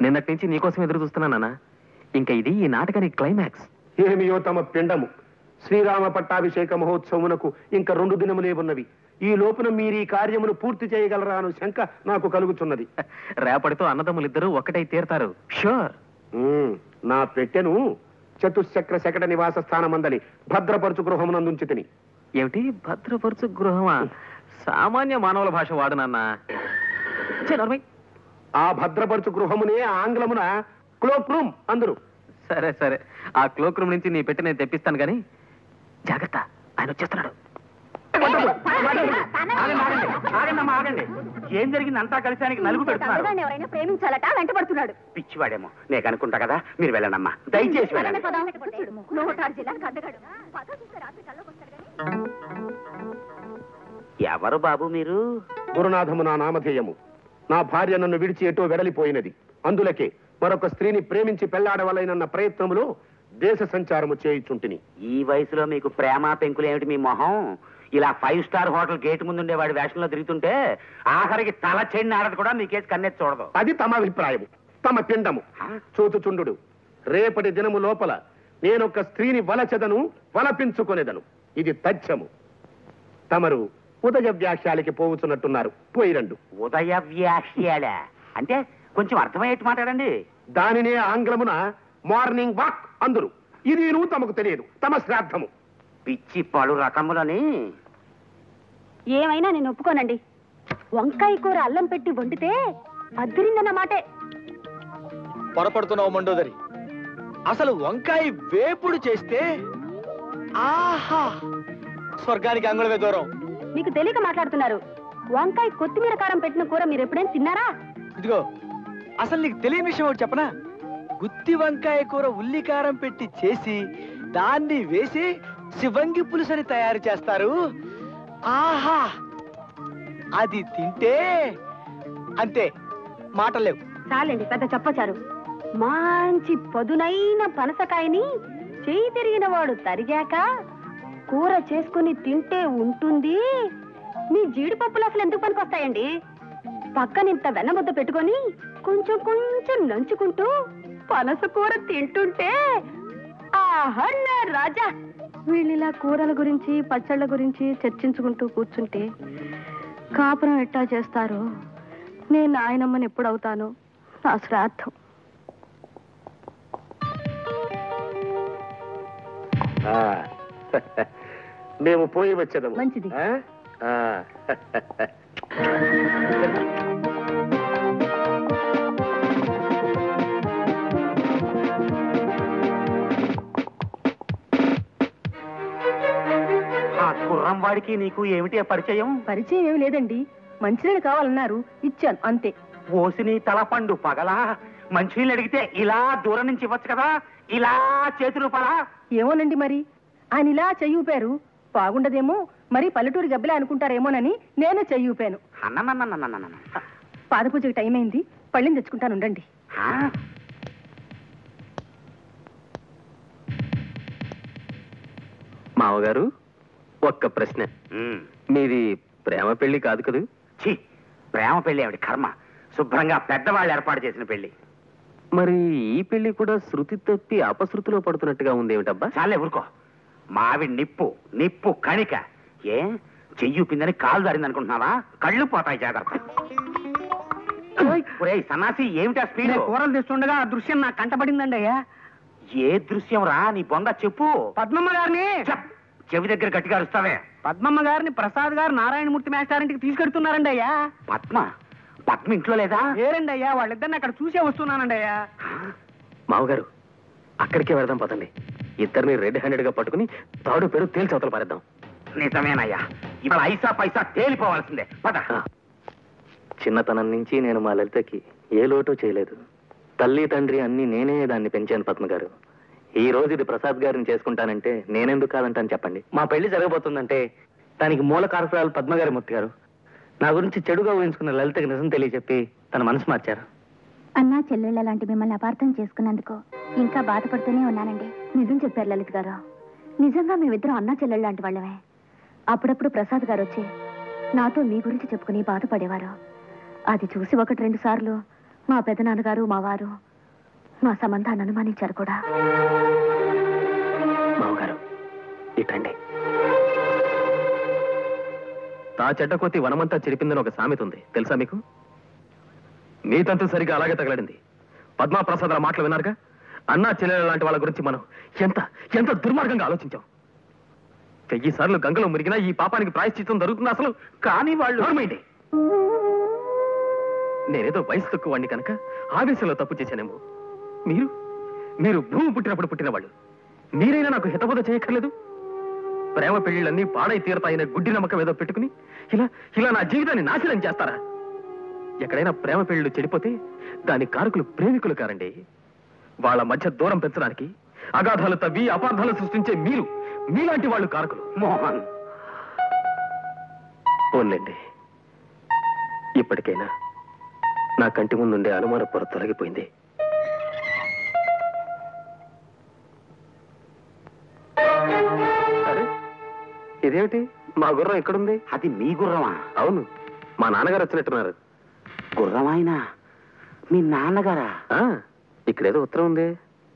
నిన్నటి నుంచి నీకోసం ఎదురు చూస్తున్నానా ఇంకా ఇది ఈ నాటకానికి క్లైమాక్స్ ఏమియో తమ పిండము శ్రీరామ పట్టాభిషేక మహోత్సవమునకు ఇంకా రెండు దినములే ఉన్నవి ఈ లోపున మీరు ఈ కార్యమును పూర్తి చేయగలరా అను శంక నాకు కలుగుతున్నది రేపటితో అన్నదమ్ములిద్దరూ ఒక్కటై తీరతారు షూర్ ఉమ్, నా పెట్టెను చతుశ్చక్ర శకట నివాస స్థానమందలి భద్రపరచు గృహమునందుంచి తిని ఏమిటి భద్రపరుచు గృహమా సామాన్య మానవుల భాష వాడు నాన్న ఛే, నోర్మై. ఆ భద్రపరచు గృహమునే ఆంగ్లమున క్లోక్ రూమ్ అందరు సరే సరే ఆ క్లోక్ రూమ్ నుంచి నీ పెట్టి నేను తెప్పిస్తాను కానీ జాగ్రత్త ఆయన వచ్చేస్తున్నాడు ఆగండమ్మా ఆగండి ఏం జరిగింది అంతా కలిసి ఆయనకి నలుగు పెడుతున్నారు తల్లిదండ్రులు ఎవరైనా ప్రేమించాలట వెంటబడుతున్నాడు పిచ్చివాడేమో నేను అనుకుంటా కదా మీరు వెళ్ళండమ్మా దయచేసి వెళ్ళండి నూటారు జిల్లాలకు అందగాడు పదో చూస్తే రాత్రి కల్లోకి వస్తాడు కానీ ఎవరు బాబు మీరు గురునాథము నా నామధేయము నా భార్య నన్ను విడిచి ఎటో వెడలిపోయినది అందులకే మరొక స్త్రీని ప్రేమించి పెళ్లాడవలైనన్న ప్రయత్నములో దేశ సంచారము చేయుచుంటిని ఈ వయసులో మీకు ప్రేమ పెంకులు ఏమిటి మీ మొహం ఇలా ఫైవ్ స్టార్ హోటల్ గేట్ ముందు ఉండే వాడి వేషంలో తిరుగుతుంటే ఆఖరికి తల చెండి ఆడదు కూడా మీకేసి కన్నెత్తి చూడదు అది తమ అభిప్రాయము తమ పిండము ఆ? చూచుచుండు రేపటి దినము లోపల నేనొక స్త్రీని వలచెదను వలపించుకొనేదను ఇది తథ్యము తమరు ఉదయ వ్యాఖ్యాలకి పోవుచున్నట్టున్నారు పోయిరండు ఉదయ వ్యాఖ్యాల అంటే కొంచెం అర్థమయ్యేట్టు మాట్లాడండి దానినే ఆంగ్లమున మార్నింగ్ వాక్ అందురు ఇది నువ్వు తమకు తెలియదు తమ శ్రాద్ధము పిచ్చి పలు రకములని ఏమైనా నేను ఒప్పుకోనండి వంకాయ కూర అల్లం పెట్టి వండితే అద్దరిందన్న మాటే పొరపడుతున్నావు మండోదరి అసలు వంకాయ వేపుడు చేస్తే ఆహా స్వర్గానికి అంగుళమే దూరం మీకు తెలియక మాట్లాడుతున్నారు వంకాయ కొత్తిమీర కారం పెట్టిన కూర మీరు ఎప్పుడైనా తిన్నారా ఇదిగో అసలు నీకు తెలియని విషయం ఒకటి చెప్పనా గుత్తి వంకాయ కూర ఉల్లి కారం పెట్టి చేసి దాన్ని వేసి శివంగి పులుసని తయారు చేస్తారు ఆహా అది తింటే అంతే మాటలేవు చాలండి పెద్ద చెప్పచారు మంచి పదునైన పనసకాయని చేయి తిరిగిన వాడు తరిగాక కూర చేసుకుని తింటే ఉంటుంది మీ జీడిపప్పులు అసలు ఎందుకు పనికొస్తాయండి పక్కన ఇంత వెన్నముద్ద పెట్టుకొని కొంచెం కొంచెం నంచుకుంటూ పనస కూర తింటుంటే ఆహా నా రాజా వీళ్ళిలా కూరల గురించి పచ్చళ్ళ గురించి చర్చించుకుంటూ కూర్చుంటే కాపురం ఎట్టా చేస్తారు నేను నాయనమ్మని ఎప్పుడు అవుతాను నా శ్రాద్ధం ఆ, మేము పోయి వచ్చేదము మంచిది. ఆ? ఆ. ఆ కుర్రం వాడికి నీకు ఏమిటి ఆ పరిచయం పరిచయం ఏమి లేదండి మంచినీళ్ళు కావాలన్నారు ఇచ్చాను అంతే ఓసిని తలపండు పగలా మంచినీళ్ళు అడిగితే ఇలా దూరం నుంచి ఇవ్వచ్చు కదా ఇలా చేతులు పలా ఏమోనండి మరి ఆయన ఇలా చెయ్యి ఊపారు బాగుండదేమో మరి పల్లెటూరు గబ్బిలా అనుకుంటారేమోనని నేనే చెయ్యి ఊపాను అన్నన్నన్నన్నన్నన్న. పాదపూజకి టైం అయింది పళ్ళని తెచ్చుకుంటాను ఉండండి ఆ? మావగారు ఒక్క ప్రశ్న ఉమ్. మీది ప్రేమ పెళ్లి కాదు కదూ ఛీ ప్రేమ పెళ్లి ఆవిడ కర్మ శుభ్రంగా పెద్దవాళ్ళు ఏర్పాటు చేసిన పెళ్లి మరి ఈ పెళ్లి కూడా శృతి తప్పి అపశృతిలో పడుతున్నట్టుగా ఉంది ఏమిటబ్బా చాలే ఊరుకో మావి నిప్పు నిప్పు కణిక ఏ చెయ్యూపిందని కాలు జారింది అనుకుంటున్నావా కళ్ళు పోతాయి జాగ్రత్త ఒరేయ్, సన్నాసి ఏమిటా స్పీడ్ కూరలు తెస్తుండగా ఆ దృశ్యం నాకు కంటపడిందండి అయ్యా ఏ దృశ్యం రా నీ బొంద చెప్పు పద్మమ్మ గారిని చెప్. చెవి దగ్గర గట్టిగా అరుస్తావే పద్మమ్మ గారిని ప్రసాద్ గారు నారాయణమూర్తి మేస్టారింటికి తీసుకెడుతున్నారండి అయ్యా పద్మ పద్మ ఇంట్లో లేదా లేరండి అయ్యా వాళ్ళిద్దరిని అక్కడ చూసే వస్తున్నానండి అయ్యా మావగారు అక్కడికే వెళదాం పదండి ఇద్దరిని రెడ్ హ్యాండెడ్ గా పట్టుకుని తాడు పేరు తేల్చి అవతల పారేద్దాం నిజమేనయ్యా ఇవాళ ఐసా పైసా తేలిపోవాల్సిందే పద ఆ. చిన్నతనం నుంచి నేను మా లలితకి ఏ లోటు చేయలేదు తల్లి తండ్రి అన్ని నేనే దాన్ని పెంచాను పద్మ గారు ఈ రోజు ఇది ప్రసాద్ గారిని చేసుకుంటానంటే నేనెందుకు కాదంటాను చెప్పండి మా పెళ్లి జరగబోతుందంటే దానికి మూల కారకురాలు పద్మగారి మూర్తి గారు నా గురించి చెడుగా ఊహించుకున్న లలితకి నిజం తెలియచెప్పి తన మనసు మార్చారు అన్నా చెల్లెళ్ళ లాంటి మిమ్మల్ని అపార్థం చేసుకున్నందుకు ఇంకా బాధపడుతూనే ఉన్నానండి నిజం చెప్పారు లలిత్ గారు నిజంగా మేమిద్దరం అన్నా చెల్లెళ్ళ లాంటి వాళ్ళమే అప్పుడప్పుడు ప్రసాద్ గారు వచ్చి నాతో మీ గురించి చెప్పుకుని బాధపడేవారు అది చూసి ఒకటి రెండు సార్లు మా పెదనాన్నగారు మా వారు మా సంబంధాన్ని అనుమానించారు కూడా మామగారు ఇటండి తా చెడ్డకోతి వనమంతా చెరిపిందని ఒక సామెత ఉంది తెలుసా మీకు మీ తంతు సరిగా అలాగే తగలడింది పద్మాప్రసాద్ మాటలు విన్నారుగా అన్నా చెల్లెల లాంటి వాళ్ళ గురించి మనం ఎంత ఎంత దుర్మార్గంగా ఆలోచించాం వెయ్యి సార్లు గంగలో మురిగినా ఈ పాపానికి ప్రాయశ్చిత్తం జరుగుతుంది అసలు కానీ వాళ్ళు నోర్మైండి నేనేదో వయసు తక్కువ వాడిని కనుక ఆవేశంలో తప్పు చేశానేమో మీరు మీరు భూమి పుట్టినప్పుడు పుట్టిన వాళ్ళు మీరైనా నాకు హితబోధ చేయక్కర్లేదు ప్రేమ పెళ్లిళ్ళన్నీ పాడై తీరతాయనే గుడ్డి నమ్మకం ఏదో పెట్టుకుని ఇలా ఇలా నా జీవితాన్ని నాశనం చేస్తారా ఎక్కడైనా ప్రేమ పెళ్లిళ్ళు చెడిపోతే దాని కారకులు ప్రేమికులు కారండి వాళ్ళ మధ్య దూరం పెంచడానికి అగాధాలు తవ్వి అపార్థాలు సృష్టించే మీరు మీలాంటి వాళ్ళు కారకులు మోహన్ పోన్లేండి ఇప్పటికైనా నా కంటి ముందుండే అనుమాన పొర తొలగిపోయింది అరే ఇదేమిటి మా గుర్రం ఎక్కడుంది అది మీ గుర్రమా అవును మా నాన్నగారు వచ్చినట్టున్నారు గుర్రం ఆయన మీ నాన్నగారా ఆ, ఇక్కడేదో ఉత్తరం ఉంది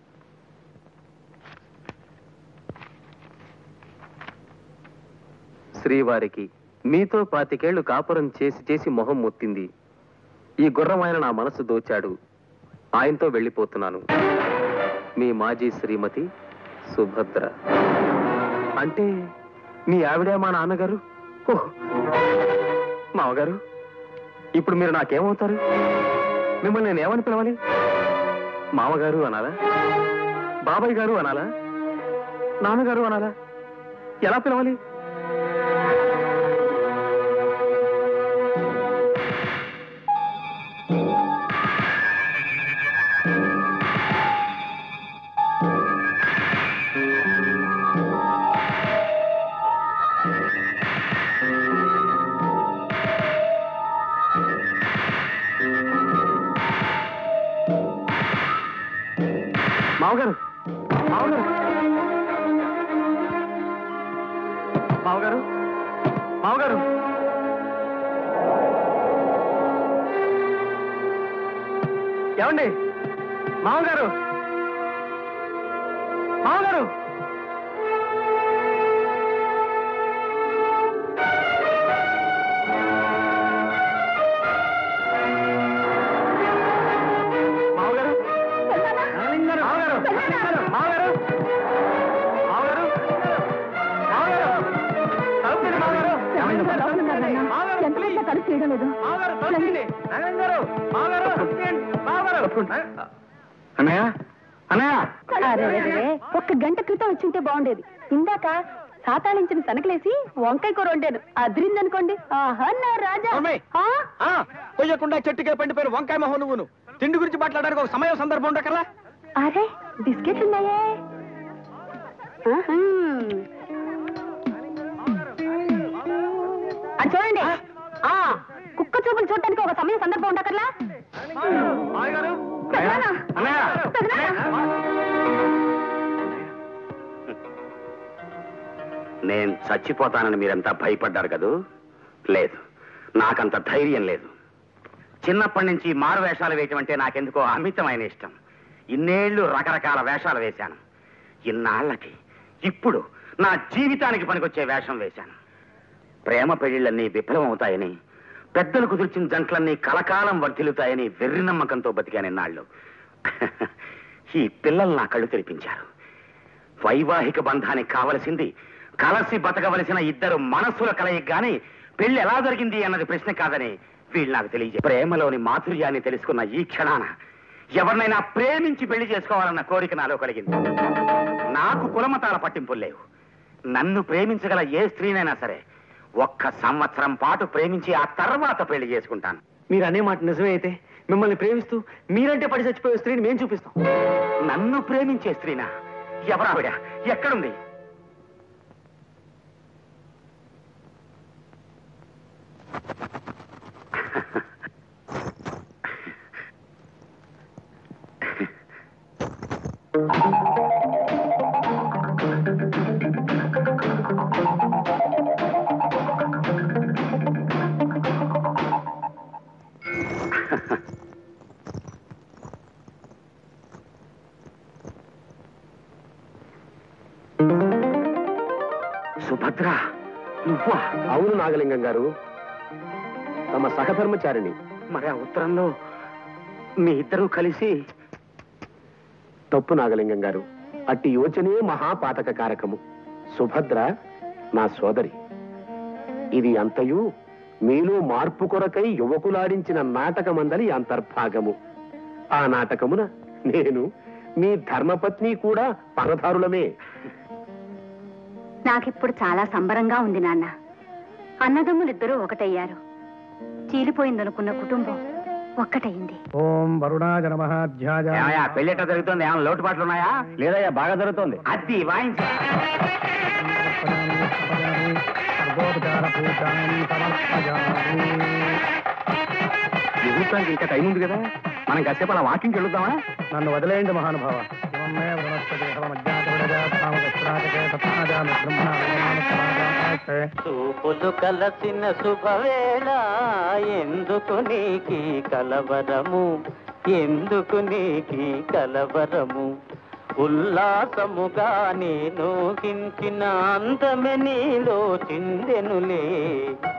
శ్రీవారికి మీతో పాతికేళ్లు కాపురం చేసి చేసి మొహం మొత్తింది ఈ గుర్రం ఆయన నా మనసు దోచాడు ఆయనతో వెళ్ళిపోతున్నాను మీ మాజీ శ్రీమతి సుభద్ర అంటే మీ ఆవిడ మా నాన్నగారు ఓహ్ మావగారు ఇప్పుడు మీరు నాకేమవుతారు మిమ్మల్ని నేను ఏమని పిలవాలి మామగారు అనాలా బాబాయ్ గారు అనాలా నాన్నగారు అనాలా ఎలా పిలవాలి మామగారు మామగారు మామగారు మామగారు ఏమండి మామగారు మామగారు మామగారు మామగారు మామగారు మామగారు మామగారు మామగారు తలుపు తీయండి మామగారు మామగారు ఎంత ప్లీజ్. తలుపు తీయడం లేదు మామగారు తలుపు తీయండి. నాగరాజు గారు మామగారు తలుపు తీయండి. మామగారు అన్నయ్య అన్నయ్య అరే, అరే, అరే, ఒక్క గంట క్రితం వచ్చుంటే బాగుండేది ఇందాక సాతాళించిన సనకలేసి వంకాయ కూర వండాను అదిరిందనుకోండి ఆహా నా రాజా అమ్మాయి. ఆ? ఆ కొయ్యకుండా చెట్టుకే పండిపోయిన వంకాయ మొహం నువ్వును తిండి గురించి మాట్లాడడానికి ఒక సమయం సందర్భం ఉండకరా అరే బిస్కెట్లు ఉన్నాయే ఆహా. అది చూడండి ఆ కుక్క చూపులు చూడటానికి ఒక సమయం సందర్భం ఉండకర్లా మామగారు పెదనాన్న. అన్నయ్య పెదనాన్న. నేను చచ్చిపోతానని మీరంతా భయపడ్డారు కదూ లేదు నాకంత ధైర్యం లేదు చిన్నప్పటి నుంచి మారు వేషాలు వేయటం అంటే నాకెందుకో అమితమైన ఇష్టం ఇన్నేళ్లు రకరకాల వేషాలు వేశాను ఇన్నాళ్ళకి ఇప్పుడు నా జీవితానికి పనికొచ్చే వేషం వేశాను ప్రేమ పెళ్లిళ్ళన్నీ విఫలమవుతాయని పెద్దలు కుదిర్చిన జంటలన్నీ కలకాలం వర్ధిల్లుతాయని వెర్రి నమ్మకంతో బతికాను ఇన్నాళ్ళు ఈ పిల్లలు నా కళ్ళు తెరిపించారు వైవాహిక బంధానికి కావలసింది కలసి బతకవలసిన ఇద్దరు మనస్సుల కలయిక గాని పెళ్లి ఎలా జరిగింది అన్నది ప్రశ్న కాదని వీళ్ళు నాకు తెలియజే ప్రేమలోని మాధుర్యాన్ని తెలుసుకున్న ఈ క్షణాన ఎవరినైనా ప్రేమించి పెళ్లి చేసుకోవాలన్న కోరిక నాలో కలిగింది నాకు కులమతాల పట్టింపులు లేవు నన్ను ప్రేమించగల ఏ స్త్రీనైనా సరే ఒక్క సంవత్సరం పాటు ప్రేమించి ఆ తర్వాత పెళ్లి చేసుకుంటాను మీరు అనే మాట నిజమే అయితే మిమ్మల్ని ప్రేమిస్తూ మీరంటే పడి చచ్చిపోయే స్త్రీని మేము చూపిస్తాం నన్ను ప్రేమించే స్త్రీనా ఎవరావిడ ఎక్కడుంది సుభద్ర నువ్వా అవును నాగలింగం గారు తమ సహధర్మచారిణి మరి ఆ ఉత్తరంలో మీ ఇద్దరూ కలిసి తప్పు నాగలింగం గారు అట్టి యోచనే మహాపాతక కారకము సుభద్ర నా సోదరి ఇది అంతయు మీలో మార్పు కొరకై యువకులాడించిన నాటకమందలి అంతర్భాగము ఆ నాటకమున నేను మీ ధర్మపత్ని కూడా పరధారులమే నాకిప్పుడు చాలా సంబరంగా ఉంది నాన్న అన్నదమ్ములిద్దరూ ఒకటయ్యారు చీలిపోయిందనుకున్న కుటుంబం ఒక్కటయింది ఓం వరుణాయ నమ ధ్యాయ ఏమయ్యా పెళ్ళెట జరుగుతుంది ఏమైనా లోటుపాట్లు ఉన్నాయా లేదయ్యా బాగా జరుగుతుంది అది వాయించ ముహూర్తానికి ఇంకా టైం ఉంది కదా మనం కాసేపు అలా వాకింగ్కి వెళ్దామా నన్ను వదిలేయండి మహానుభావ ఇమమే వృణస్పతి మధ్యాహ్న చూపులు కలసిన శుభవేళ ఎందుకు నీకి కలవరము ఎందుకు నీకి కలవరము ఉల్లాసముగా నేను హించిన అందమె నీలో చిందెనులే